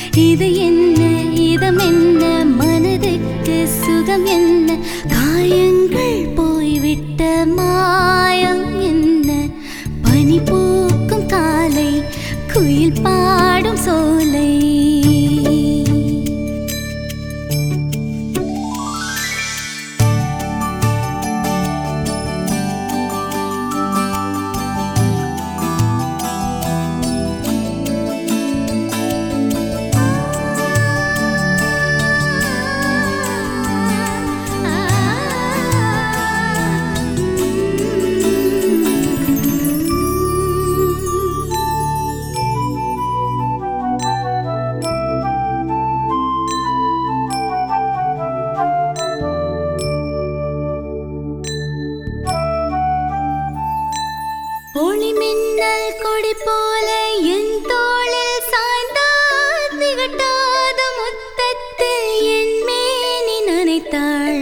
இது என்ன இதம் என்ன மனதுக்கு சுகம் என்ன காயங்கள் போய்விட்ட மாயம் என்ன பனி பூக்கும் காலை குயில் பாடும் சோலை ஒளி மின்னல் கொடி போல என் தோளில் சாய்ந்தால் திகட்டாத முத்தத்தில் என் மேனி நனைத்தாள்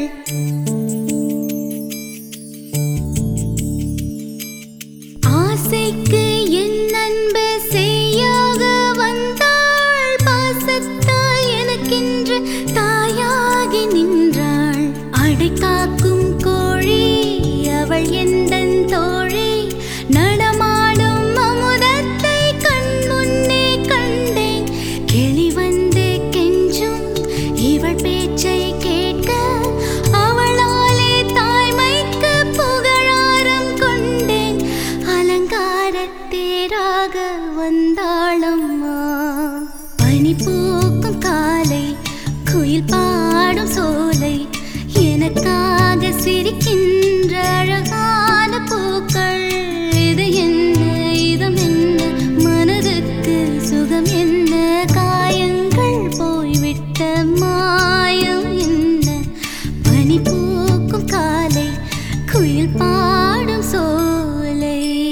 ஆசைக்கு என் அன்பு செய்யாக வந்தாள் பாசத்தால் எனக்கென்று தாயாகி நின்றாள் அடை காக்கும் கோழி அவள் எந்தன் தோழி நடமாடும் அமுதத்தை கண் முன்னே கண்டேன் கிளி வந்து கெஞ்சும் இவள் பேச்சை கேட்க அவளாலே தாய்மைக்கு புகழாரம் கொண்டேன் அலங்காரத் தேராக வந்தாளம்மா பனி பூக்கும் காலை குயில் பாடும் சோலை எனக்காக சிரிக்கின்ற அழகான பூக்கள் இது என்ன இதம் என்ன மனதுக்கு சுகம் என்ன காயங்கள் போய்விட்ட மாயம் என்ன பனி பூக்கும் காலை குயில் பாடும் சோலை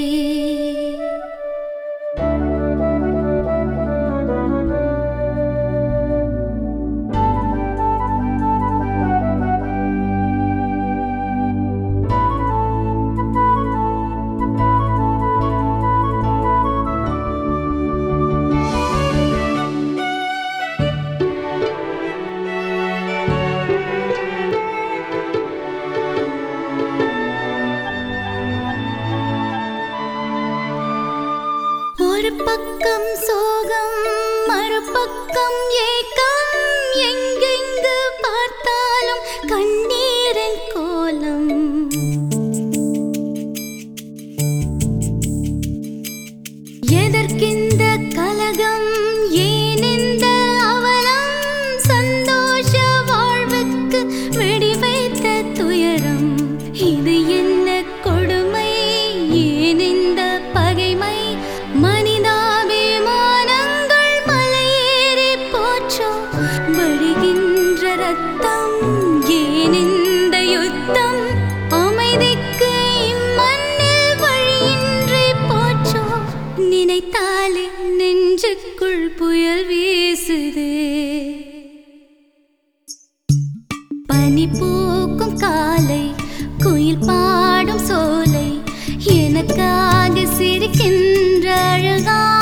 ஒரு பக்கம் சோகம் மறுபக்கம் ஏக்கம் எங்கெங்கு பார்த்தாலும் கண்ணீரின் கோலம் எதற்கிந்த கலகம் ஏன் இந்த அவலம் சந்தோஷ வாழ்வுக்கு வெடி வைத்த துயரம் இது என்ன கொடுமை ஏன் இந்த பகைமை மனிதாபிமானங்கள் மலையேறி போச்சோ வழிகின்ற ரத்தம் ஏன் இந்த யுத்தம் அமைதிக்கு இம்மண்ணில் வழியின்றி போச்சோ நினைத்தாலே நெஞ்சுக்குள் புயல் வீசுதே பனி பூக்கும் காலை குயில் பாடும் சோலை எனக்காக சிரிக்கின்ற அழகா